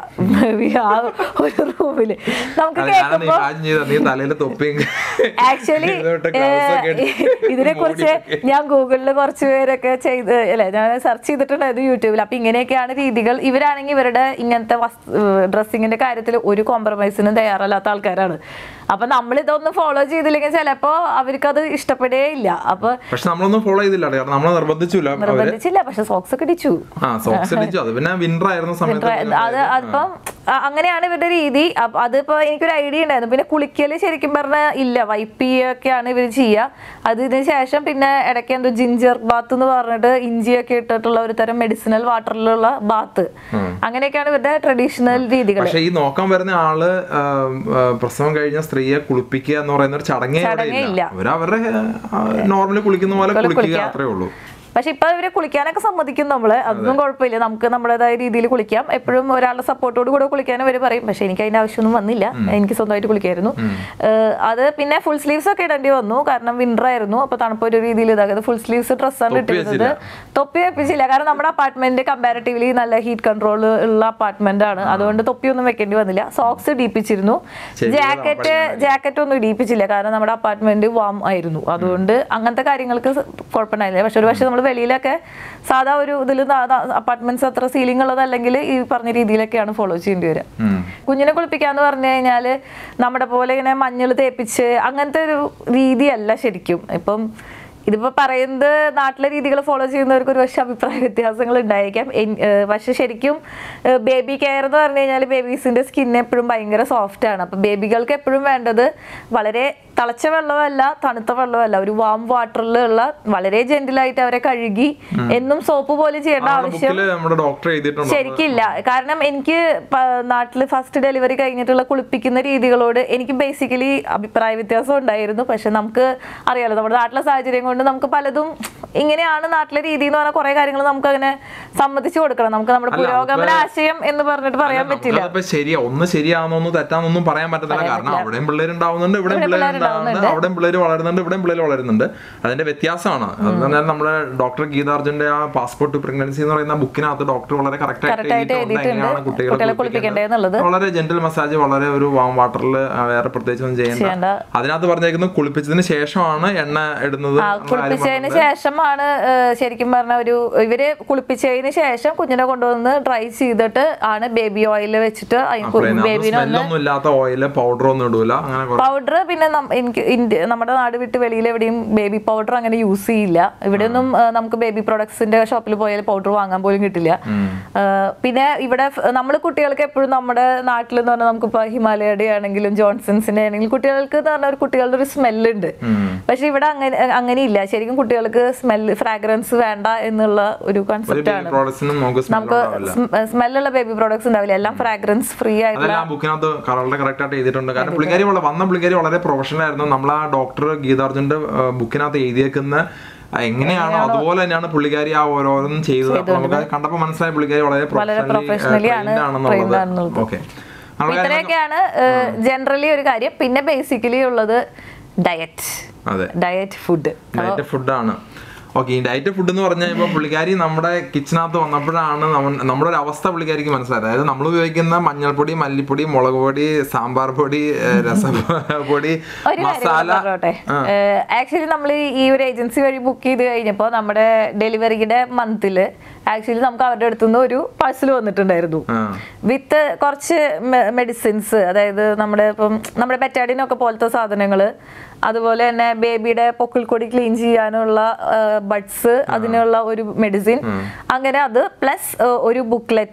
S2: ആ ഒരു റൂമില് നമുക്ക്
S1: അത് ഞാനൊന്ന്
S2: കേൾക്കുമ്പോ
S1: imagine ചെയ്തതാ. നീ തലയില് തൊപ്പിയും
S2: ആക്ച്വലി
S1: ഇതോട്ട് gloves ഒക്കെ ഇട്ട്
S2: ഇതിനെ കുറിച്ച് ഞാൻ ഗൂഗിളിൽ കുറച്ച് പേരൊക്കെ ചെയ്ത് അല്ലെ ഞാൻ സെർച്ച് ചെയ്തിട്ടുണ്ടായിരുന്നു യൂട്യൂബിൽ അപ്പൊ ഇങ്ങനെയൊക്കെയാണ് രീതികൾ ഇവരാണെങ്കിൽ ഇവരുടെ ഇങ്ങനത്തെ ഡ്രസ്സിങ്ങിന്റെ കാര്യത്തിൽ ഒരു കോംപ്രമൈസിനും തയ്യാറല്ലാത്ത ആൾക്കാരാണ് അപ്പൊ നമ്മൾ ഇതൊന്നും ഫോളോ ചെയ്തില്ലെങ്കിൽ ചിലപ്പോ അവർക്ക് അത് ഇഷ്ടപ്പെടേ ഇല്ല അപ്പൊ
S1: പക്ഷെ നമ്മളൊന്നും ഫോളോ ചെയ്തില്ല കേട്ടോ. കാരണം നമ്മളെ നിർബന്ധിച്ചില്ല അവര്
S2: നിർബന്ധിച്ചില്ല പക്ഷെ സോക്സ് ഒക്കെ ഇടിച്ചു
S1: ആ സോക്സ് അടിച്ചു അത് പിന്നെ വിന്റർ ആയിരുന്ന സമയത്ത്
S2: അത് അതിപ്പം അ- അങ്ങനെയാണ് ഇവരുടെ രീതി അപ്പ അതിപ്പോ എനിക്കൊരു ഐഡിയ ഉണ്ടായിരുന്നു പിന്നെ കുളിക്കല് ശരിക്കും പറഞ്ഞാൽ ഇല്ല വൈപ്പ് ചെയ്യൊക്കെയാണ് ഇവർ ചെയ്യുക അതിന് ശേഷം പിന്നെ ഇടയ്ക്ക് എന്തോ ജിഞ്ചർ ബാത്ത് എന്ന് പറഞ്ഞിട്ട് ഇഞ്ചിയൊക്കെ ഇട്ടിട്ടുള്ള ഒരു തരം മെഡിസിനൽ വാട്ടറിലുള്ള ബാത്ത് അങ്ങനെയൊക്കെയാണ് ഇവരുടെ ട്രഡീഷണൽ രീതികൾ
S1: പക്ഷെ ഈ നോക്കാൻ വരുന്ന ആള് ആ, ആ, പ്രസവം കഴിഞ്ഞ സ്ത്രീയെ കുളിപ്പിക്കുക എന്ന് പറയുന്ന ഒരു ചടങ്ങേ ഇവിടെ
S2: ചടങ്ങേ
S1: ഇല്ല
S2: ഇല്ല.
S1: അവര് അവരുടെ നോർമലി കുളിക്കുന്ന പോലെ കുളിക്കുക അത്രേ ഉള്ളൂ
S2: പക്ഷെ ഇപ്പൊ ഇവര് കുളിക്കാനൊക്കെ സമ്മതിക്കും നമ്മള് അതൊന്നും കുഴപ്പമില്ല നമുക്ക് നമ്മുടേതായ രീതിയിൽ കുളിക്കാം എപ്പോഴും ഒരാളുടെ സപ്പോർട്ടോട് കൂടെ കുളിക്കാനും അവര് പറയും പക്ഷെ എനിക്ക് അതിന്റെ ആവശ്യമൊന്നും വന്നില്ല എനിക്ക് സ്വന്തമായിട്ട് കുളിക്കായിരുന്നു ഏഹ് അത് പിന്നെ ഫുൾ സ്ലീവ്സ് ഒക്കെ ഇടേണ്ടി വന്നു കാരണം വിന്റർ ആയിരുന്നു അപ്പൊ തണുപ്പ് ഒരു രീതിയിൽ ഇതായത് ഫുൾ സ്ലീവ്സ് ഡ്രസ്സാണ്
S1: തൊപ്പി
S2: ഇട്ടിരുന്നത് തൊപ്പി വെപ്പിച്ചില്ല കാരണം നമ്മുടെ അപ്പാർട്ട്മെന്റ് കമ്പാരിറ്റീവ്ലി നല്ല ഹീറ്റ് കൺട്രോൾ ഉള്ള അപ്പാർട്ട്മെന്റ് ആണ് അതുകൊണ്ട് തൊപ്പിയൊന്നും വെക്കേണ്ടി വന്നില്ല സോക്സ് ഇടിപ്പിച്ചിരുന്നു
S1: ചെവിയുടെ
S2: ജാക്കറ്റ് ജാക്കറ്റ് ഒന്നും ഇടിപ്പിച്ചില്ല കാരണം നമ്മുടെ അപ്പാർട്ട്മെന്റ് വാം ആയിരുന്നു അതുകൊണ്ട് അങ്ങനത്തെ കാര്യങ്ങൾക്ക് സ- കുഴപ്പമുണ്ടായില്ല പക്ഷെ ഒരു പക്ഷെ നമ്മൾ വെളിയിലൊക്കെ സാധാ ഒരു ഇതിൽ അപ്പാർട്ട്മെന്റ്സ് അത്ര സീലിംഗ് ഉള്ളതല്ലെങ്കിൽ ഈ പറഞ്ഞ രീതിയിലൊക്കെയാണ് ഫോളോ ചെയ്യേണ്ടി വരിക
S1: ഉം.
S2: കുഞ്ഞിനെ കുളിപ്പിക്കാന്ന് പറഞ്ഞു കഴിഞ്ഞാല് നമ്മുടെ പോലെ ഇങ്ങനെ മഞ്ഞൾ തേപ്പിച്ച് അങ്ങനത്തെ ഒരു രീതിയല്ല ശരിക്കും ഇപ്പം ഇതിപ്പോ പറയുന്നത് നാട്ടിലെ രീതികൾ ഫോളോ ചെയ്യുന്നവർക്ക് ഒരു പക്ഷെ അഭിപ്രായ വ്യത്യാസങ്ങൾ ഉണ്ടായിരിക്കാം എൻ- ഏഹ് പക്ഷെ ശരിക്കും ബേബി കെയർ എന്ന് പറഞ്ഞു കഴിഞ്ഞാൽ ബേബീസിന്റെ സ്കിൻ എപ്പോഴും ഭയങ്കര സോഫ്റ്റ് ആണ് അപ്പൊ ബേബികൾക്ക് എപ്പോഴും വേണ്ടത് വളരെ തിളച്ച വെള്ളമല്ല തണുത്ത വെള്ളമല്ല ഒരു വാം വാട്ടറിലുള്ള വളരെ ജെന്റിലായിട്ട് അവരെ കഴുകി എന്നും സോപ്പ് പോലെ ചെയ്യേണ്ട
S1: നമ്മുടെ
S2: ആവശ്യം
S1: ബുക്കില് നമ്മുടെ ഡോക്ടർ എഴുതിയിട്ടുണ്ട്
S2: ശരിക്കില്ല കാരണം എനിക്ക് പ- നാട്ടില് ഫസ്റ്റ് ഡെലിവറി കഴിഞ്ഞിട്ടുള്ള കുളിപ്പിക്കുന്ന രീതികളോട് എനിക്ക് ബേസിക്കലി അഭിപ്രായ വ്യത്യാസം ഉണ്ടായിരുന്നു പക്ഷെ നമുക്ക് അറിയാലോ നമ്മുടെ നാട്ടിലെ സാഹചര്യം കൊണ്ട് നമുക്ക് പലതും ഇങ്ങനെയാണ് നാട്ടിലെ രീതി എന്ന് പറഞ്ഞാൽ കുറെ കാര്യങ്ങൾ നമുക്ക് അങ്ങനെ സമ്മതിച്ചു കൊടുക്കണം നമുക്ക് നമ്മുടെ
S1: അല്ല,
S2: പുരോഗമന ആശയം എന്ന് പറഞ്ഞിട്ട് പറയാൻ പറ്റില്ല
S1: നമുക്കതിപ്പോ ശരിയാ ഒന്ന് ശരിയാണെന്നൊന്നും തെറ്റാന്നൊന്നും പറയാൻ പറ്റത്തില്ല കാരണം അവിടെയും പിള്ളേർ ഉണ്ടാവുന്നുണ്ട് ഇവിടെയും
S2: ഇവിടെ
S1: പിള്ളേർ
S2: പിള്ളേര്
S1: ഉണ്ടാവുന്നുണ്ട് അവിടെയും പിള്ളേർ വളരുന്നുണ്ട് ഇവിടെയും പിള്ളേർ വളരുന്നുണ്ട് അതിന്റെ വ്യത്യാസമാണ് അത് പറഞ്ഞാൽ നമ്മുടെ ഡോക്ടർ ഗീതാർജുന്റെ ആ പാസ്പോർട്ട് പ്രഗ്നൻസി എന്ന് പറയുന്ന ബുക്കിനകത്ത് ഡോക്ടർ വളരെ കറക്റ്റ് ആയിട്ട്
S2: Correct ആയിട്ട്
S1: എഴുതിയിട്ടുണ്ട്
S2: എഴുതിയിട്ടുണ്ട്.
S1: എങ്ങനെയാണ് കുട്ടികളെ
S2: കുട്ടികളെ
S1: കുളിപ്പിക്കേണ്ടത്
S2: കുളിപ്പിക്കേണ്ടതെന്നുള്ളത്.
S1: വളരെ ജെന്റൽ മസാജ് വളരെ ഒരു വാം വാട്ടറിൽ വേറെ പ്രത്യേകിച്ച് ഒന്നും ചെയ്യേണ്ട
S2: ചെയ്യേണ്ട.
S1: അതിനകത്ത് പറഞ്ഞേക്കുന്നത് കുളിപ്പിച്ചതിന് ശേഷമാണ് എണ്ണ ഇടുന്നത്
S2: ആ,
S1: എന്നുള്ള കാര്യം
S2: കുളിപ്പിച്ചതിന്
S1: പറഞ്ഞത്.
S2: ശേഷമാണ് ഏഹ്, ശരിക്കും പറഞ്ഞ ഒരു ഇവര് കുളിപ്പിച്ചതിന് ശേഷം കുഞ്ഞിനെ കൊണ്ടുവന്ന് ഡ്രൈ ചെയ്തിട്ട് ആണ് ബേബി ഓയിൽ വെച്ചിട്ട് ബേബിനെ ഒന്ന്
S1: സ്മെല്ലൊന്നും ഇല്ലാത്ത ഓയില് പൗഡർ ഒന്നും ഇടൂല അങ്ങനെ കുറെ
S2: പൗഡർ പിന്നെ നം- എനിക്ക് ഇന്ത്യ നമ്മുടെ നാട് വിട്ട് വെളിയിൽ എവിടെയും ബേബി പൗഡർ അങ്ങനെ യൂസ് ചെയ്യില്ല ഇവിടെയൊന്നും ആ, നമുക്ക് ബേബി പ്രൊഡക്ട്സിന്റെ ഷോപ്പിൽ പോയാൽ പൗഡർ വാങ്ങാൻ പോലും കിട്ടില്ല ആ, പിന്നെ ഇവിടെ നമ്മൾ കുട്ടികൾക്ക് എപ്പോഴും നമ്മുടെ നാട്ടിൽ എന്ന് പറഞ്ഞാൽ നമുക്കിപ്പോൾ ഹിമാലയയുടെ ആണെങ്കിലും ജോൺസൺസിന്റെ ആണെങ്കിലും കുട്ടികൾക്ക് എന്ന് പറഞ്ഞാൽ ഒരു കുട്ടികളുടെ ഒരു സ്മെല്ലുണ്ട് പക്ഷെ ഇവിടെ അങ്ങനെ അങ്ങനെയില്ല ശരിക്കും കുട്ടികൾക്ക് സ്മെല്ല് ഫ്രാഗ്രൻസ് വേണ്ട എന്നുള്ള ഒരു
S1: ഒരു
S2: കൺസെപ്റ്റ് ആണ്
S1: പ്രോഡക്ട്സിനും നമുക്ക് സ്മെൽ
S2: നമുക്ക്
S1: ഉണ്ടാവില്ല
S2: സ്മെല്ലുള്ള ബേബി പ്രോഡക്ട്സ് ഉണ്ടാവില്ല എല്ലാം ഫ്രാഗ്രൻസ് ഫ്രീ ആയിട്ടുള്ള
S1: അതെല്ലാം ബുക്കിനകത്ത് കളറുടെ കറക്റ്റ് ആയിട്ട് എഴുതിയിട്ടുണ്ട് കാരണം പുള്ളിക്കാരി വളരെ വന്ന പുള്ളിക്കാരി വളരെ പ്രൊഫഷണൽ ആയിരുന്നു നമ്മൾ ആ ഡോക്ടർ ഗീതാർജുന്റെ ബുക്കിനകത്ത് എഴുതിയേക്കുന്ന ആ, എങ്ങനെയാണോ അതുപോലെ തന്നെയാണ് പുള്ളിക്കാരി ആ ഓരോന്നും ചെയ്തത് അപ്പൊ നമുക്ക് അത് കണ്ടപ്പോ മനസ്സിലായി പുള്ളിക്കാരി വളരെ
S2: professionally ആണ് trained
S1: ആണെന്നുള്ളത്
S2: ആണെന്നുള്ളത്.
S1: ഓക്കെ
S2: അപ്പൊ ഇത്രയൊക്കെയാണ് ജനറലി ഒരു കാര്യം പിന്നെ ബേസിക്കലി ഉള്ളത് ഡയറ്റ്
S1: അതെ
S2: ഡയറ്റ് ഫുഡ്
S1: ഡയറ്റ് ഫുഡാണ് ഓക്കെ ഈ ഡയറ്റ് ഫുഡ് എന്ന് പറഞ്ഞാൽ ഇപ്പൊ പുള്ളിക്കാരി നമ്മുടെ കിച്ചനകത്ത് വന്നപ്പോഴാണ് നമ്മ- നമ്മുടെ ഒരു അവസ്ഥ പുള്ളിക്കാരിക്ക് മനസ്സിലായത് അതായത് നമ്മൾ ഉപയോഗിക്കുന്ന മഞ്ഞൾപ്പൊടി മല്ലിപ്പൊടി മുളക് പൊടി സാമ്പാർ പൊടി ഏഹ്, രസപ്പൊടി
S2: ഒരു കാര്യം
S1: മസാല
S2: പറഞ്ഞോട്ടെ ആക്ച്വലി നമ്മൾ ഈ ഒരു ഏജൻസി വഴി ബുക്ക് ചെയ്ത് കഴിഞ്ഞപ്പോൾ നമ്മുടെ ഡെലിവറിയുടെ മന്തില് ആക്ച്വലി നമുക്ക് അവരുടെ അടുത്തുനിന്ന് ഒരു പാഴ്സൽ വന്നിട്ടുണ്ടായിരുന്നു
S1: ആ.
S2: വിത്ത് കുറച്ച് മെഡിസിൻസ് അതായത് നമ്മുടെ ഇപ്പം നമ്മുടെ ബെറ്റാഡിനൊക്കെ പോലത്തെ സാധനങ്ങൾ അതുപോലെ തന്നെ ബേബിയുടെ പൊക്കിൾക്കൊടി ക്ലീൻ ചെയ്യാനുള്ള ബഡ്സ് അതിനുള്ള ഒരു മെഡിസിൻ അങ്ങനെ അത് പ്ലസ് ഒരു ബുക്ക്ലെറ്റ്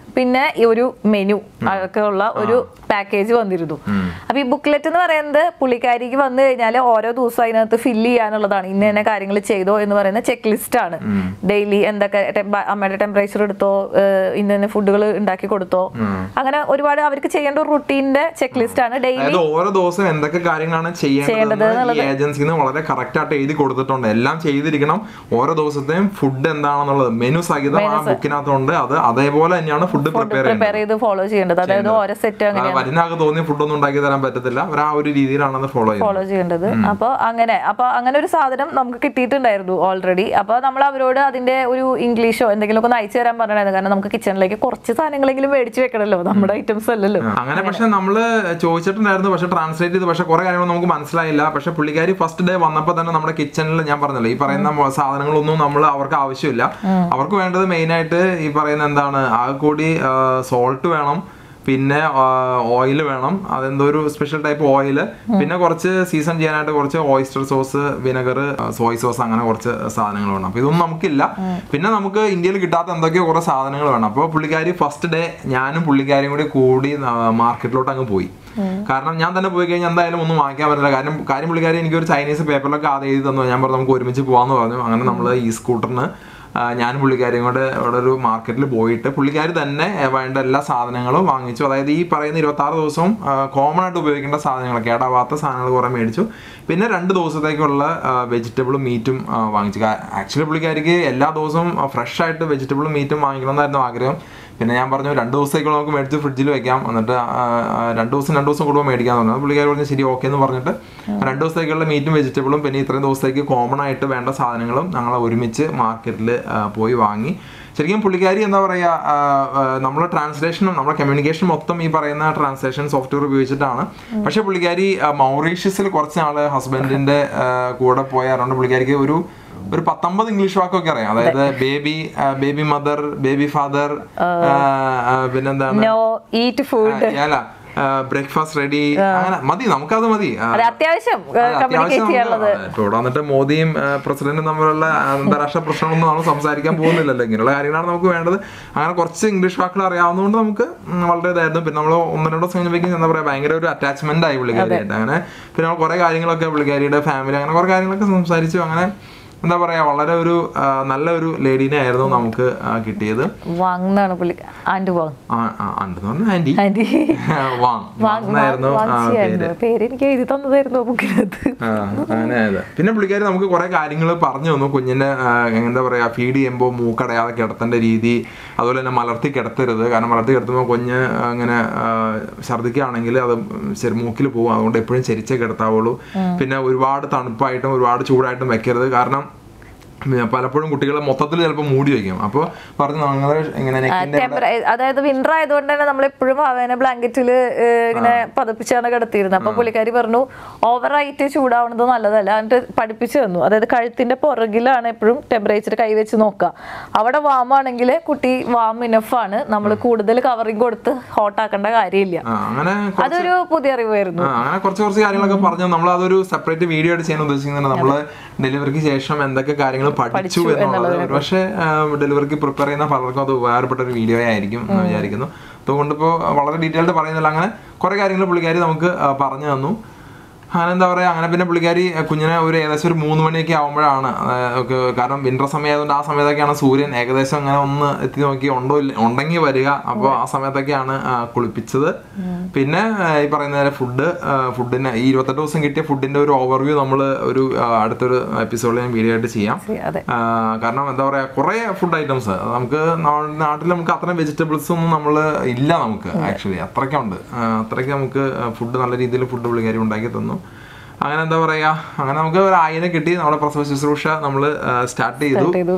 S2: പിന്നെ ഈ ഒരു മെനു ഒക്കെ ഉള്ള ഒരു പാക്കേജ് വന്നിരുന്നു അപ്പൊ ഈ ബുക്ക്ലെറ്റ് എന്ന് പറയുന്നത് പുള്ളിക്കാരിക്ക് വന്നു കഴിഞ്ഞാൽ ഓരോ ദിവസം അതിനകത്ത് ഫില്ല് ചെയ്യാനുള്ളതാണ് ഇന്ന ഇന്ന കാര്യങ്ങൾ ചെയ്തോ എന്ന് പറയുന്ന ചെക്ക് ലിസ്റ്റ് ആണ് ഡെയിലി എന്തൊക്കെ ടെമ്പ- അമ്മയുടെ ടെമ്പറേച്ചർ എടുത്തോ ഏഹ് ഇന്ന ഇന്ന ഫുഡുകൾ ഉണ്ടാക്കി കൊടുത്തോ അങ്ങനെ ഒരുപാട് അവർക്ക് ചെയ്യേണ്ട ഒരു റുട്ടീന്റെ ചെക്ക് ലിസ്റ്റ് ആണ് ഡെയിലി
S1: അതായത് ഓരോ ദിവസം എന്തൊക്കെ കാര്യങ്ങളാണ് ചെയ്യേണ്ടതെന്ന് ഈ ഏജൻസിന്ന് വളരെ കറക്റ്റ് ആയിട്ട് എഴുതി കൊടുത്തിട്ടുണ്ട് എല്ലാം ചെയ്തിരിക്കണം ഓരോ ദിവസത്തെയും ഫുഡ് എന്താണെന്നുള്ളത് മെനു സഹിതം ആ ബുക്കിനകത്തുണ്ട് അത് അതേപോലെ തന്നെയാണ് ഫുഡ് പ്രിപ്പയർ ചെയ്യുന്നത്
S2: പ്രിപ്പയർ ചെയ്ത് ഫോളോ ചെയ്യേണ്ടത് അതായത് ഓരോ സെറ്റ് അങ്ങനെ
S1: വരുന്നാകെ തോന്നിയ ഫുഡൊന്നും ഉണ്ടാക്കി തരാൻ പറ്റത്തില്ല അവർ ആ ഒരു രീതിയിലാണ് അത് ഫോളോ ചെയ്യുന്നത്
S2: ഫോളോ ചെയ്യേണ്ടത് അപ്പൊ അങ്ങനെ അപ്പൊ അങ്ങനെ ഒരു സാധനം നമുക്ക് കിട്ടിയിട്ടുണ്ടായിരുന്നു ഓൾറെഡി അപ്പൊ നമ്മൾ അവരോട് അതിന്റെ ഒരു ഇംഗ്ലീഷോ എന്തെങ്കിലും ഒക്കെ ഒന്ന് അയച്ചു തരാൻ പറഞ്ഞായിരുന്നു കാരണം നമുക്ക് കിച്ചണിലേക്ക് കുറച്ച് സാധനങ്ങളെങ്കിലും മേടിച്ചു വെക്കണല്ലോ നമ്മുടെ ഐറ്റംസ് അല്ലല്ലോ
S1: അങ്ങനെ പക്ഷെ നമ്മള് ചോദിച്ചിട്ടുണ്ടായിരുന്നു പക്ഷെ ട്രാൻസ്ലേറ്റ് ചെയ്ത് പക്ഷെ കുറെ കാര്യങ്ങൾ നമുക്ക് മനസ്സിലായില്ല പക്ഷെ പുള്ളിക്കാരി ഫസ്റ്റ് ഡേ വന്നപ്പോൾ തന്നെ നമ്മുടെ കിച്ചണിൽ ഞാൻ പറഞ്ഞല്ലോ ഈ പറയുന്ന മൊ- സാധനങ്ങളൊന്നും നമ്മൾ അവർക്ക് ആവശ്യമില്ല അവർക്ക് വേണ്ടത് മെയിൻ ആയിട്ട് ഈ പറയുന്ന എന്താണ് ആകെ കൂടി സോൾട്ട് വേണം പിന്നെ ഓയിൽ വേണം അതെന്തോ ഒരു സ്പെഷ്യൽ ടൈപ്പ് ഓയിൽ പിന്നെ കുറച്ച് സീസൺ ചെയ്യാനായിട്ട് കുറച്ച് oyster sauce vinegar soy sauce അങ്ങനെ കുറച്ച് സാധനങ്ങൾ വേണം അപ്പൊ ഇതൊന്നും നമുക്കില്ല പിന്നെ നമുക്ക് ഇന്ത്യയിൽ കിട്ടാത്ത എന്തൊക്കെയോ കുറെ സാധനങ്ങൾ വേണം അപ്പോൾ പുള്ളിക്കാരി ഫസ്റ്റ് ഡേ ഞാനും പുള്ളിക്കാരിയും കൂടി കൂടി മാർക്കറ്റിലോട്ട് അങ്ങ് പോയി കാരണം ഞാൻ തന്നെ പോയി കഴിഞ്ഞാൽ എന്തായാലും ഒന്നും വാങ്ങിക്കാൻ പറ്റില്ല കാരണം കാര്യം പുള്ളിക്കാരി എനിക്ക് ഒരു ചൈനീസ് പേപ്പറിലൊക്കെ ആദ്യം എഴുതി തന്നു ഞാൻ പറഞ്ഞു നമുക്ക് ഒരുമിച്ച് പോകാന്ന് പറഞ്ഞു അങ്ങനെ നമ്മൾ ഈ സ്കൂട്ടറിന് ആ, ഞാനും പുള്ളിക്കാരിയും കൂടെ അവിടെ ഒരു മാർക്കറ്റിൽ പോയിട്ട് പുള്ളിക്കാരി തന്നെ ആ, വേണ്ട എല്ലാ സാധനങ്ങളും വാങ്ങിച്ചു അതായത് ഈ പറയുന്ന ഇരുപത്തി ആറ് ദിവസവും കോമൺ ആയിട്ട് ഉപയോഗിക്കേണ്ട സാധനങ്ങൾ കേടാവാത്ത സാധനങ്ങൾ കുറേ മേടിച്ചു പിന്നെ രണ്ട് ദിവസത്തേക്കുള്ള വെജിറ്റബിളും മീറ്റും വാങ്ങിച്ചു ആക്ച്വലി പുള്ളിക്കാരിക്ക് എല്ലാ ദിവസവും ഫ്രഷ് ആയിട്ട് വെജിറ്റബിളും മീറ്റും വാങ്ങിക്കണമെന്നായിരുന്നു ആഗ്രഹം പിന്നെ ഞാൻ പറഞ്ഞു രണ്ട് ദിവസത്തേക്കുള്ള നമുക്ക് മേടിച്ച് ഫ്രിഡ്ജിൽ വെക്കാം എന്നിട്ട് ആ, ആ, രണ്ട് ദിവസം രണ്ട് ദിവസം കൂടുമ്പോൾ മേടിക്കാന്ന് പറഞ്ഞു പുള്ളിക്കാരി പറഞ്ഞു ശരി ഓക്കെ എന്ന് പറഞ്ഞിട്ട് രണ്ട് ദിവസത്തേക്കുള്ള മീറ്റും വെജിറ്റബിളും പിന്നെ ഇത്രയും ദിവസത്തേക്ക് കോമൺ ആയിട്ട് വേണ്ട സാധനങ്ങളും ഞങ്ങൾ ഒരുമിച്ച് മാർക്കറ്റിൽ പോയി വാങ്ങി ശരിക്കും പുള്ളിക്കാരി എന്താ പറയുക നമ്മൾ ട്രാൻസ്ലേഷനും നമ്മുടെ കമ്മ്യൂണിക്കേഷൻ മൊത്തം ഈ പറയുന്ന ട്രാൻസ്ലേഷൻ സോഫ്റ്റ്വെയർ ഉപയോഗിച്ചിട്ടാണ് പക്ഷെ പുള്ളിക്കാരി ആ, മൗറീഷ്യസിൽ കുറച്ച് നാള് ഹസ്ബൻഡിന്റെ കൂടെ പോയാറുണ്ട് പുള്ളിക്കാരിക്ക് ഒരു ഒരു പത്തൊമ്പത് ഇംഗ്ലീഷ് വാക്കൊക്കെ അറിയാം അതായത് baby baby mother baby father പിന്നെന്താണ്
S2: നോ ഈറ്റ് ഫുഡ്
S1: അല്ല ബ്രേക്ക്ഫാസ്റ്റ് റെഡി അങ്ങനെ മതി നമുക്കത് മതി ആ,
S2: അത് അത്യാവശ്യം
S1: അത്
S2: കമ്മ്യൂണിക്കേറ്റ്
S1: അത്യാവശ്യം
S2: ചെയ്യാനുള്ളത്
S1: നമുക്ക് ഇവിടെ വന്നിട്ട് മോദിയും ആ, പ്രസിഡന്റും തമ്മിലുള്ള അന്താരാഷ്ട്ര പ്രശ്നങ്ങളൊന്നും നമ്മൾ സംസാരിക്കാൻ പോകുന്നില്ലല്ലോ ഇങ്ങനെയുള്ള കാര്യങ്ങളാണ് നമുക്ക് വേണ്ടത് അങ്ങനെ കുറച്ച് ഇംഗ്ലീഷ് വാക്കുകൾ അറിയാവുന്നതുകൊണ്ട് നമുക്ക് ഉം വളരെ ഇതായിരുന്നു പിന്നെ നമ്മൾ ഒന്ന് രണ്ടോ ദിവസം കഴിഞ്ഞപ്പോഴേക്കും എന്താ പറയുക ഭയങ്കര ഒരു അറ്റാച്ച്മെന്റ് ആയി പുള്ളിക്കാരിയായിട്ട് അങ്ങനെ പിന്നെ നമ്മൾ കുറെ കാര്യങ്ങളൊക്കെ പുള്ളിക്കാരിയുടെ ഫാമിലി അങ്ങനെ കുറെ കാര്യങ്ങളൊക്കെ സംസാരിച്ചു അങ്ങനെ എന്താ പറയാ വളരെ ഒരു ആ, നല്ല ഒരു ലേഡീനെ ആയിരുന്നു നമുക്ക് ആ, കിട്ടിയത്
S2: വാങ്ങുന്നതാണ് പുള്ളി ആൻഡ് വാങ്
S1: ആ, ആ, ഉണ്ടെന്ന് പറഞ്ഞ ആന്റി
S2: ആൻറ്റി
S1: വാങ് വാങ് എന്നായിരുന്നു ആ, പേര്
S2: വാങ്ങിച്ചായിരുന്നു പേര് എനിക്ക് എഴുതി തന്നതായിരുന്നു ബുക്കിനകത്ത്
S1: ആ, അങ്ങനെ ആയത്. പിന്നെ പുള്ളിക്കാരി നമുക്ക് കുറെ കാര്യങ്ങൾ പറഞ്ഞു തന്നു കുഞ്ഞിനെ ആ, എന്താ പറയാ ഫീഡ് ചെയ്യുമ്പോൾ മൂക്കടയാതെ കിടത്തേണ്ട രീതി അതുപോലെ തന്നെ മലർത്തി കിടത്തരുത് കാരണം മലർത്തി കിടത്തുമ്പോൾ കുഞ്ഞ് അങ്ങനെ ആ, ഛർദ്ദിക്കുകയാണെങ്കിൽ അത് ശരി മൂക്കിൽ പോകും അതുകൊണ്ട് എപ്പോഴും ചെരിച്ചേ കിടത്താവുള്ളൂ പിന്നെ ഒരുപാട് തണുപ്പായിട്ടും ഒരുപാട് ചൂടായിട്ടും വെക്കരുത് കാരണം ഉം, പലപ്പോഴും കുട്ടികളെ മൊത്തത്തിൽ ചിലപ്പോൾ മൂടി വെക്കും അപ്പോൾ പറഞ്ഞു നിങ്ങൾ ഇങ്ങനെ നെക്കിന്റെ
S2: ടെമ്പറ അതായത് വിന്റർ ആയതുകൊണ്ട് തന്നെ നമ്മൾ എപ്പോഴും അവനെ ബ്ലാങ്കറ്റിൽ ഇങ്ങനെ പതപ്പിച്ചാണ് കിടത്തിയിരുന്നത് അപ്പൊ പുള്ളിക്കാരി പറഞ്ഞു ഓവറായിട്ട് ചൂടാവുന്നത് നല്ലതല്ല എന്നിട്ട് പഠിപ്പിച്ചു തന്നു അതായത് കഴുത്തിന്റെ പുറകിലാണ് എപ്പോഴും ടെമ്പറേച്ചർ കൈവച്ച് നോക്കുക അവിടെ വാം ആണെങ്കിൽ കുട്ടി വാം ഇനഫ് ആണ് നമ്മൾ കൂടുതൽ കവറിങ് കൊടുത്ത് ഹോട്ട് ആക്കേണ്ട കാര്യമില്ല
S1: ആ, അങ്ങനെ
S2: അതൊരു പുതിയ അറിവായിരുന്നു
S1: ആ, അങ്ങനെ കുറച്ച് കുറച്ച് കാര്യങ്ങളൊക്കെ പറഞ്ഞു നമ്മൾ അതൊരു സെപ്പറേറ്റ് വീഡിയോ ആയിട്ട് ചെയ്യാൻ ഉദ്ദേശിക്കുന്നുണ്ട് നമ്മള് ഡെലിവറിക്ക് ശേഷം എന്തൊക്കെ കാര്യങ്ങൾ പഠിച്ചു എന്നുള്ളത് പക്ഷേ ഡെലിവറിക്ക് പ്രിപ്പയർ ചെയ്യുന്ന പലർക്കും അത് ഉപകാരപ്പെട്ട ഒരു വീഡിയോ ആയിരിക്കും എന്ന് വിചാരിക്കുന്നു അതുകൊണ്ട് ഇപ്പോൾ വളരെ ഡീറ്റെയിൽഡ് പറയുന്നില്ല അങ്ങനെ കുറെ കാര്യങ്ങൾ പുള്ളിക്കാരി നമുക്ക് ആ, പറഞ്ഞു തന്നു അങ്ങനെ എന്താ പറയാ അങ്ങനെ പിന്നെ പുള്ളിക്കാരി ആ, കുഞ്ഞിനെ ഒരു ഏകദേശം ഒരു മൂന്ന് മണിയൊക്കെ ആവുമ്പോഴാണ് ആ, ഒക്കെ കാരണം വിന്റർ സമയം ആയതുകൊണ്ട് ആ സമയത്തൊക്കെയാണ് സൂര്യൻ ഏകദേശം അങ്ങനെ ഒന്ന് എത്തി നോക്കി ഉണ്ടോ ഇല്ല ഉണ്ടെങ്കിൽ വരിക അപ്പോൾ ആ സമയത്തൊക്കെയാണ് ആ, കുളിപ്പിച്ചത് പിന്നെ ആ, ഈ പറയുന്ന പോലെ ഫുഡ് ഫുഡിന് ഈ ഇരുപത്തെട്ട് ദിവസം കിട്ടിയ ഫുഡിന്റെ ഒരു ഓവർവ്യൂ നമ്മൾ ഒരു ആ, അടുത്തൊരു എപ്പിസോഡിൽ ഞാൻ വീഡിയോ ആയിട്ട് ചെയ്യാം
S2: അതെ
S1: ആ, കാരണം എന്താ പറയാ കുറെ ഫുഡ് ഐറ്റംസ് നമുക്ക് നാ- നാട്ടിൽ നമുക്ക് അത്രയും വെജിറ്റബിൾസ് ഒന്നും നമ്മൾ ഇല്ല നമുക്ക് ആക്ച്വലി അത്രയ്ക്കുണ്ട് ആ, അത്രയ്ക്ക് നമുക്ക് ഫുഡ് നല്ല രീതിയിൽ ഫുഡ് പുള്ളിക്കാരി ഉണ്ടാക്കി തന്നു അങ്ങനെ എന്താ പറയാ അങ്ങനെ നമുക്ക് ഒരു ആയിനെ കിട്ടി നമ്മുടെ പ്രസവ ശുശ്രൂഷ നമ്മൾ സ്റ്റാർട്ട് ചെയ്തു
S2: ചെയ്തു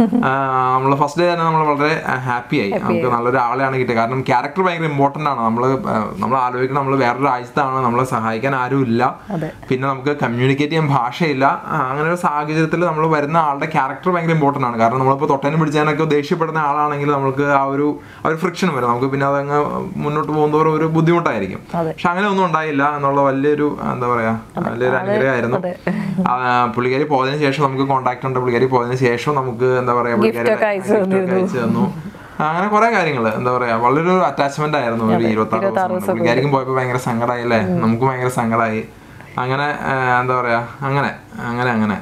S1: നമ്മൾ ഫസ്റ്റ് ഡേ തന്നെ നമ്മൾ വളരെ ഹാപ്പി ആയി നമുക്ക് നല്ലൊരു ആളെയാണ് കിട്ടിയത് കാരണം ക്യാരക്ടർ ഭയങ്കര ഇമ്പോർട്ടന്റ് ആണ് നമ്മൾ നമ്മൾ ആലോചിക്കണം നമ്മൾ വേറൊരു രാജ്യത്താണ് നമ്മളെ സഹായിക്കാൻ ആരും ഇല്ല
S2: അതെ.
S1: പിന്നെ നമുക്ക് കമ്മ്യൂണിക്കേറ്റ് ചെയ്യാൻ ഭാഷയില്ല ആ, അങ്ങനെ ഒരു സാഹചര്യത്തിൽ നമ്മൾ വരുന്ന ആളുടെ ക്യാരക്ടർ ഭയങ്കര ഇമ്പോർട്ടന്റ് ആണ് കാരണം നമ്മളിപ്പോൾ തൊട്ടനും പിടിച്ചാനൊക്കെ ദേഷ്യപ്പെടുന്ന ആളാണെങ്കിൽ നമുക്ക് ആ ഒരു ആ ഒരു ഫ്രിക്ഷൻ വരും നമുക്ക് പിന്നെ അതങ്ങ് മുന്നോട്ട് പോകുന്നതോറും ഒരു ബുദ്ധിമുട്ടായിരിക്കും
S2: അതെ.
S1: പക്ഷെ അങ്ങനെ ഒന്നും ഉണ്ടായില്ല എന്നുള്ള വലിയൊരു എന്താ പറയാ വലിയൊരു അനുഗ്രഹമായിരുന്നു
S2: അതെ.
S1: ആ, പുള്ളിക്കാരി പോയതിനു ശേഷം നമുക്ക് കോൺടാക്ട് ഉണ്ട് പുള്ളിക്കാരി പോയതിനു ശേഷം നമുക്ക് എന്താ പറയാ
S2: Gift ഒക്കെ അയച്ചു
S1: gift ഒക്കെ അയച്ചു തന്നു അങ്ങനെ കുറെ കാര്യങ്ങൾ എന്താ പറയാ വളരെ ഒരു അറ്റാച്ച്മെന്റ് ആയിരുന്നു ഒരു ഇരുപത്തി ആറ് ദിവസം പുള്ളിക്കാരിക്കും പോയപ്പോ ഭയങ്കര സങ്കടമായി അല്ലേ നമുക്ക് ഭയങ്കര സങ്കടമായി അങ്ങനെ ആ, എന്താ പറയാ അങ്ങനെ അങ്ങനെ അങ്ങനെ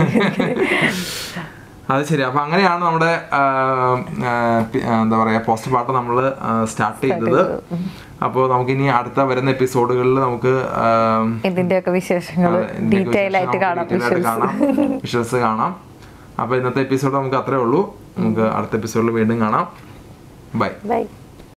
S1: അത് ശരി അപ്പൊ അങ്ങനെയാണ് നമ്മുടെ ആ, ആ, പി- ആ, എന്താ പറയാ പോസ്റ്റ് പാർട്ട് നമ്മൾ സ്റ്റാർട്ട് ചെയ്തത് അപ്പോൾ നമുക്ക് ഇനി അടുത്ത വരുന്ന എപ്പിസോഡുകളിൽ നമുക്ക് ആ,
S2: ഇതിന്റെയൊക്കെ വിശേഷങ്ങൾ
S1: അതെ, ഇതിന്റെയൊക്കെ
S2: ഡീറ്റെയിൽ ആയിട്ട്
S1: വിശേഷം
S2: കാണാം
S1: detail ആയിട്ട് കാണാം വിഷ്വൽസ് കാണാം അപ്പൊ ഇന്നത്തെ എപ്പിസോഡ് നമുക്ക് അത്രേ ഉള്ളൂ നമുക്ക് അടുത്ത എപ്പിസോഡിൽ വീണ്ടും കാണാം ബൈ
S2: ബൈ